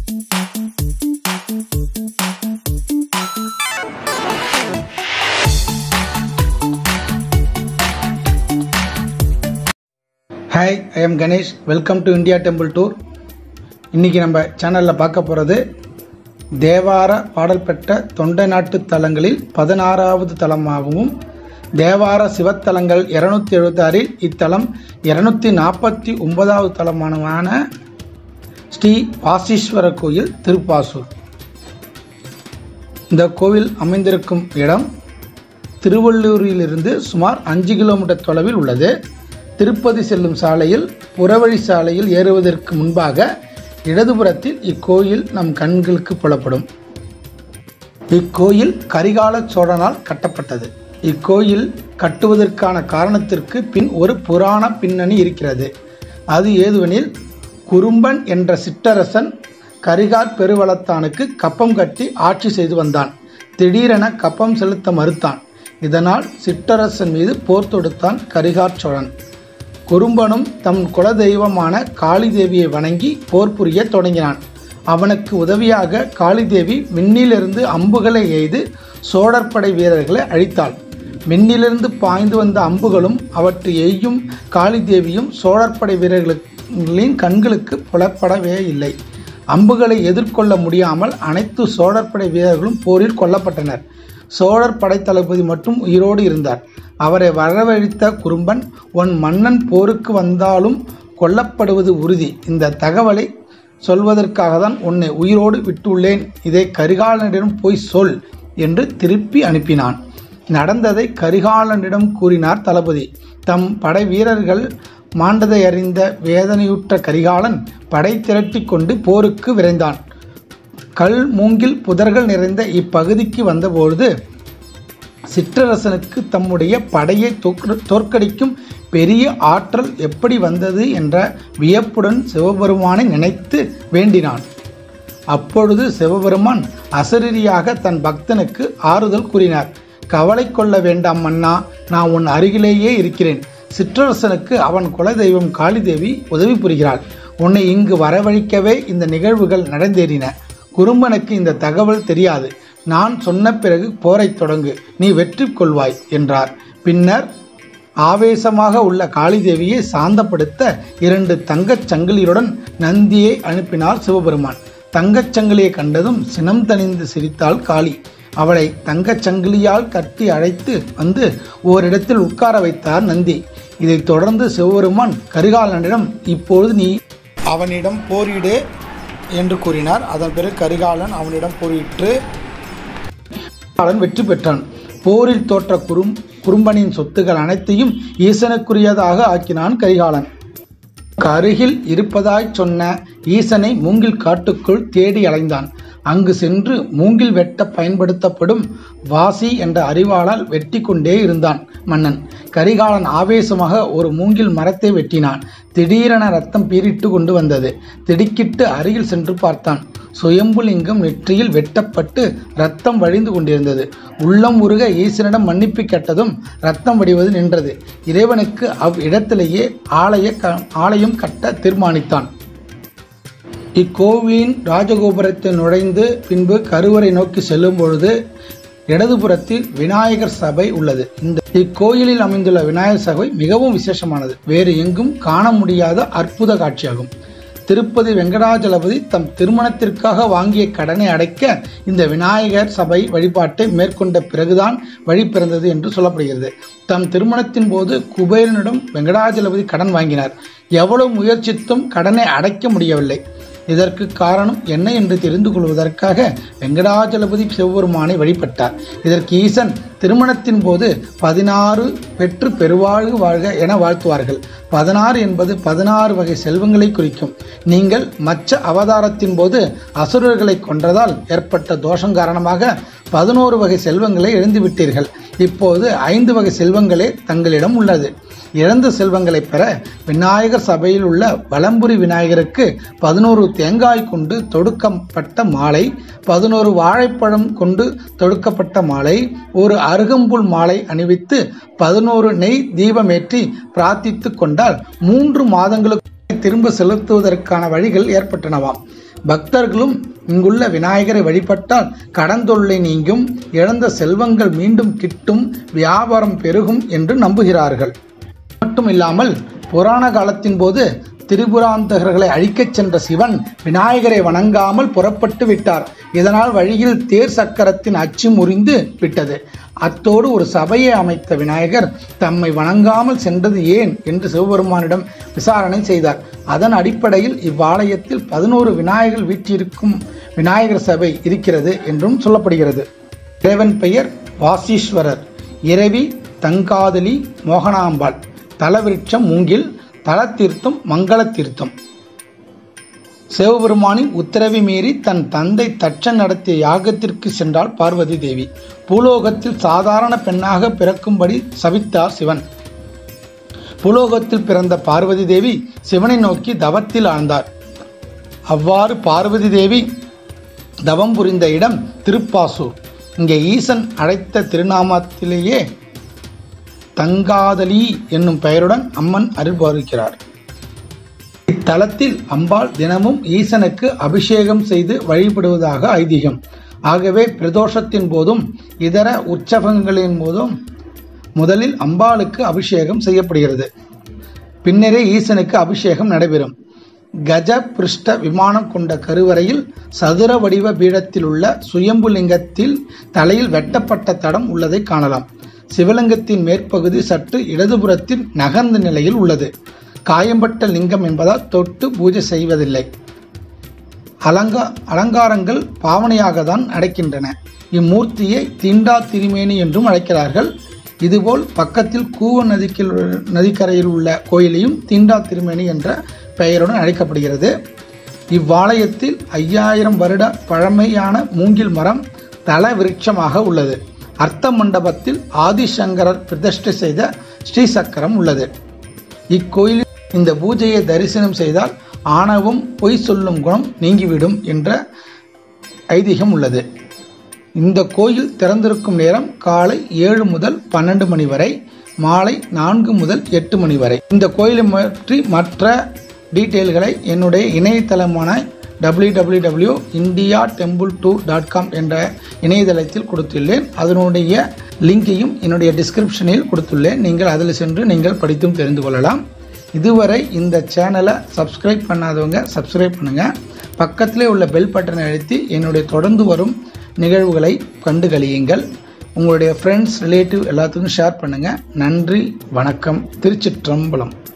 hi I am Ganesh welcome to India temple tour இன்றைக்கி நம்ம சேனலில் பார்க்க போகிறது தேவார பாடல் பெற்ற தொண்டை நாட்டு தலங்களில் பதினாறாவது தலமாகவும் தேவார சிவத்தலங்கள் இரநூத்தி எழுபத்தாறில் இத்தலம் இரநூத்தி நாற்பத்தி ஒன்பதாவது தலமானமான ஸ்ரீ வாசீஸ்வர கோயில் திருப்பாசூர் இந்த கோவில் அமைந்திருக்கும் இடம் திருவள்ளூரிலிருந்து சுமார் அஞ்சு கிலோமீட்டர் தொலைவில் உள்ளது திருப்பதி செல்லும் சாலையில் புறவழி சாலையில் ஏறுவதற்கு முன்பாக இடதுபுறத்தில் இக்கோயில் நம் கண்களுக்கு புலப்படும் இக்கோயில் கரிகால சோழனால் கட்டப்பட்டது இக்கோயில் கட்டுவதற்கான காரணத்திற்கு பின் ஒரு புராண பின்னணி இருக்கிறது அது ஏதுவெனில் குறும்பன் என்ற சிற்றரசன் கரிகார் பெருவளத்தானுக்கு கப்பம் கட்டி ஆட்சி செய்து வந்தான் திடீரென கப்பம் செலுத்த மறுத்தான் இதனால் சிற்றரசன் மீது போர் தொடுத்தான் கரிகார் சோழன் குறும்பனும் தம் குலதெய்வமான காளி தேவியை வணங்கி போர் புரிய தொடங்கினான் அவனுக்கு உதவியாக காளிதேவி விண்ணிலிருந்து அம்புகளை எய்து சோழற்படை வீரர்களை அழித்தாள் விண்ணிலிருந்து பாய்ந்து வந்த அம்புகளும் அவற்றை எய்யும் காளிதேவியும் சோழற்படை வீரர்களின் கண்களுக்கு புலப்படவே இல்லை அம்புகளை எதிர்கொள்ள முடியாமல் அனைத்து சோழற்படை வீரர்களும் போரில் கொல்லப்பட்டனர் சோழர் படைத்தளபதி மட்டும் உயிரோடு இருந்தார் அவரை வரவழைத்த குறும்பன் உன் மன்னன் போருக்கு வந்தாலும் கொல்லப்படுவது உறுதி இந்த தகவலை சொல்வதற்காக தான் உன்னை உயிரோடு விட்டுள்ளேன் இதை கரிகாலனிடம் போய் சொல் என்று திருப்பி அனுப்பினான் நடந்ததை கரிகாலனிடம் கூறினார் தளபதி தம் படை வீரர்கள் மாண்டதை அறிந்த வேதனையுற்ற கரிகாலன் படை திரட்டி கொண்டு போருக்கு விரைந்தான் கல் மூங்கில் புதர்கள் நிறைந்த இப்பகுதிக்கு வந்தபொழுது சிற்றரசனுக்கு தம்முடைய படையை தோற்க- தோற்கடிக்கும் பெரிய ஆற்றல் எப்படி வந்தது என்ற வியப்புடன் சிவபெருமானை நினைத்து வேண்டினான் அப்பொழுது சிவபெருமான் அசரீரியாக தன் பக்தனுக்கு ஆறுதல் கூறினார் கவலை கொள்ள வேண்டாம் மன்னா நான் உன் அருகிலேயே இருக்கிறேன் சிற்றரசனுக்கு அவன் குலதெய்வம் காளிதேவி உதவி புரிகிறாள் உன்னை இங்கு வரவழைக்கவே இந்த நிகழ்வுகள் நடந்தேறின குறும்பனுக்கு இந்த தகவல் தெரியாது நான் சொன்ன பிறகு போரைத் தொடங்கு நீ வெற்றி கொள்வாய் என்றார் பின்னர் ஆவேசமாக உள்ள காளிதேவியை சாந்தப்படுத்த இரண்டு தங்கச் சங்கிலியுடன் நந்தியை அனுப்பினார் சிவபெருமான் தங்கச் சங்கிலியை கண்டதும் சினம் தணிந்து சிரித்தாள் காளி அவளை தங்கச் சங்கிலியால் கட்டி அழைத்து வந்து ஓரிடத்தில் உட்கார வைத்தார் நந்தி இதைத் தொடர்ந்து சிவபெருமான் கரிகாலனிடம் இப்பொழுது நீ அவனிடம் போரிடு என்று கூறினார் அதன் பிறகு கரிகாலன் அவனிடம் போரிட்டு கரிகாலன் வெற்றி பெற்றான் போரில் தோற்ற குறும் குறும்பனின் சொத்துக்கள் அனைத்தையும் ஈசனுக்குரியதாக ஆக்கினான் கரிகாலன் அருகில் இருப்பதாய் சொன்ன ஈசனை மூங்கில் காட்டுக்குள் தேடி அலைந்தான் அங்கு சென்று மூங்கில் வெட்ட பயன்படுத்தப்படும் வாசி என்ற அறிவாளால் வெட்டி கொண்டே இருந்தான் மன்னன் கரிகாலன் ஆவேசமாக ஒரு மூங்கில் மரத்தை வெட்டினான் திடீரென ரத்தம் பீரிட்டு கொண்டு வந்தது திடுக்கிட்டு அருகில் சென்று பார்த்தான் சுயம்புலிங்கம் நெற்றியில் வெட்டப்பட்டு ரத்தம் வழிந்து கொண்டிருந்தது உள்ளம் உருக ஈசனிடம் மன்னிப்பு கேட்டதும் ரத்தம் வடிவது நின்றது இறைவனுக்கு அவ்விடத்திலேயே ஆலய க- ஆலயம் கட்ட தீர்மானித்தான் இக்கோவிலின் ராஜகோபுரத்தில் நுழைந்து பின்பு கருவறை நோக்கி செல்லும் பொழுது இடதுபுறத்தில் விநாயகர் சபை உள்ளது இந்த இக்கோயிலில் அமைந்துள்ள விநாயகர் சபை மிகவும் விசேஷமானது வேறு எங்கும் காண முடியாத அற்புத காட்சியாகும் திருப்பதி வெங்கடாஜலபதி தம் திருமணத்திற்காக வாங்கிய கடனை அடைக்க இந்த விநாயகர் சபை வழிபாட்டை மேற்கொண்ட பிறகுதான் வழி பிறந்தது என்று சொல்லப்படுகிறது தம் திருமணத்தின் போது குபேரனிடம் வெங்கடாஜலபதி கடன் வாங்கினார் எவ்வளவு முயற்சித்தும் கடனை அடைக்க முடியவில்லை இதற்கு காரணம் என்ன என்று தெரிந்து கொள்வதற்காக வெங்கடாஜலபதி சிவபெருமானை வழிபட்டார் இதற்கு ஈசன் திருமணத்தின் போது பதினாறு பெற்று பெருவாழ்வு வாழ்க என வாழ்த்துவார்கள் பதினாறு என்பது பதினாறு வகை செல்வங்களை குறிக்கும் நீங்கள் மச்ச அவதாரத்தின் போது அசுரர்களை கொன்றதால் ஏற்பட்ட தோஷம் காரணமாக பதினோரு வகை செல்வங்களை இழந்துவிட்டீர்கள் இப்போது ஐந்து வகை செல்வங்களே தங்களிடம் உள்ளது இழந்த செல்வங்களை பெற விநாயகர் சபையில் உள்ள வலம்புரி விநாயகருக்கு பதினோரு தேங்காய் கொண்டு தொடுக்கப்பட்ட மாலை பதினோரு வாழைப்பழம் கொண்டு தொடுக்கப்பட்ட மாலை ஒரு அருகம்புல் மாலை அணிவித்து பதினோரு நெய் தீபமேற்றி பிரார்த்தித்து கொண்டால் மூன்று மாதங்களுக்கு திரும்ப செலுத்துவதற்கான வழிகள் ஏற்பட்டனவாம் பக்தர்களும் இங்குள்ள விநாயகரை வழிபட்டால் கடந்தொல்லை நீங்கும் இழந்த செல்வங்கள் மீண்டும் கிட்டும் வியாபாரம் பெருகும் என்று நம்புகிறார்கள் மட்டும் இல்லாமல் புராண காலத்தின் போது திரிபுராந்தகர்களை அழிக்கச் சென்ற சிவன் விநாயகரை வணங்காமல் புறப்பட்டு விட்டார் இதனால் வழியில் தேர் சக்கரத்தின் அச்சு முறிந்து விட்டது அத்தோடு ஒரு சபையை அமைத்த விநாயகர் தம்மை வணங்காமல் சென்றது ஏன் என்று சிவபெருமானிடம் விசாரணை செய்தார் அதன் அடிப்படையில் இவ்வாலயத்தில் பதினோரு விநாயகர் வீற்றிருக்கும் விநாயகர் சபை இருக்கிறது என்றும் சொல்லப்படுகிறது தேவன் பெயர் வாசீஸ்வரர் இரவி தங்காதலி மோகனாம்பாள் தலவிருட்சம் மூங்கில் தலத்தீர்த்தம் மங்கள தீர்த்தம் சிவபெருமானின் உத்தரவை மீறி தன் தந்தை தட்சன் நடத்திய யாகத்திற்கு சென்றாள் பார்வதி தேவி பூலோகத்தில் சாதாரண பெண்ணாக பிறக்கும்படி சபித்தார் சிவன் பூலோகத்தில் பிறந்த பார்வதி தேவி சிவனை நோக்கி தவத்தில் ஆழ்ந்தார் அவ்வாறு பார்வதி தேவி தவம் புரிந்த இடம் திருப்பாசூர் இங்கே ஈசன் அழைத்த திருநாமத்திலேயே தங்காதலி என்னும் பெயருடன் அம்மன் அருள்பாலிக்கிறார் இத்தலத்தில் அம்பாள் தினமும் ஈசனுக்கு அபிஷேகம் செய்து வழிபடுவதாக ஐதீகம் ஆகவே பிரதோஷத்தின் போதும் இதர உற்சவங்களின் போதும் முதலில் அம்பாளுக்கு அபிஷேகம் செய்யப்படுகிறது பின்னரே ஈசனுக்கு அபிஷேகம் நடைபெறும் கஜ பிருஷ்ட விமானம் கொண்ட கருவறையில் சதுர வடிவ பீடத்தில் உள்ள சுயம்பு லிங்கத்தில் தலையில் வெட்டப்பட்ட தடம் உள்ளதை காணலாம் சிவலிங்கத்தின் மேற்பகுதி சற்று இடதுபுறத்தில் நகர்ந்த நிலையில் உள்ளது காயம்பட்ட லிங்கம் என்பதால் தொட்டு பூஜை செய்வதில்லை அலங்கா அலங்காரங்கள் பாவனையாக தான் அடைக்கின்றன இம்மூர்த்தியை தீண்டா திருமேனி என்றும் அழைக்கிறார்கள் இதுபோல் பக்கத்தில் கூவ நதிக்கில் நதிக்கரையில் உள்ள கோயிலையும் தீண்டா திருமேனி என்ற பெயருடன் அழைக்கப்படுகிறது இவ்வாலயத்தில் ஐயாயிரம் வருட பழமையான மூங்கில் மரம் தல விருட்சமாக உள்ளது அர்த்த மண்டபத்தில் ஆதிசங்கரர் பிரதிஷ்டை செய்த ஸ்ரீசக்கரம் உள்ளது இக்கோயிலில் இந்த பூஜையை தரிசனம் செய்தால் ஆணவம் பொய் சொல்லும் குணம் நீங்கிவிடும் என்ற ஐதீகம் உள்ளது இந்த கோயில் திறந்திருக்கும் நேரம் காலை ஏழு முதல் பன்னெண்டு மணி வரை மாலை நான்கு முதல் எட்டு மணி வரை இந்த கோயிலை பற்றி மற்ற டீட்டெயில்களை என்னுடைய இணையதளமான W W W India temple tour dot com என்ற இணையதளத்தில் கொடுத்துள்ளேன் அதனுடைய லிங்கையும் என்னுடைய டிஸ்கிரிப்ஷனில் கொடுத்துள்ளேன் நீங்கள் அதில் சென்று நீங்கள் படித்தும் தெரிந்து கொள்ளலாம் இதுவரை இந்த சேனலை சப்ஸ்கிரைப் பண்ணாதவங்க சப்ஸ்கிரைப் பண்ணுங்கள் பக்கத்திலே உள்ள பெல் பட்டனை அழுத்தி என்னுடைய தொடர்ந்து வரும் நிகழ்வுகளை கண்டு கழியுங்கள் உங்களுடைய ஃப்ரெண்ட்ஸ் ரிலேட்டிவ் எல்லாத்துக்கும் ஷேர் பண்ணுங்கள் நன்றி வணக்கம் திருச்சிற்றம்பலம்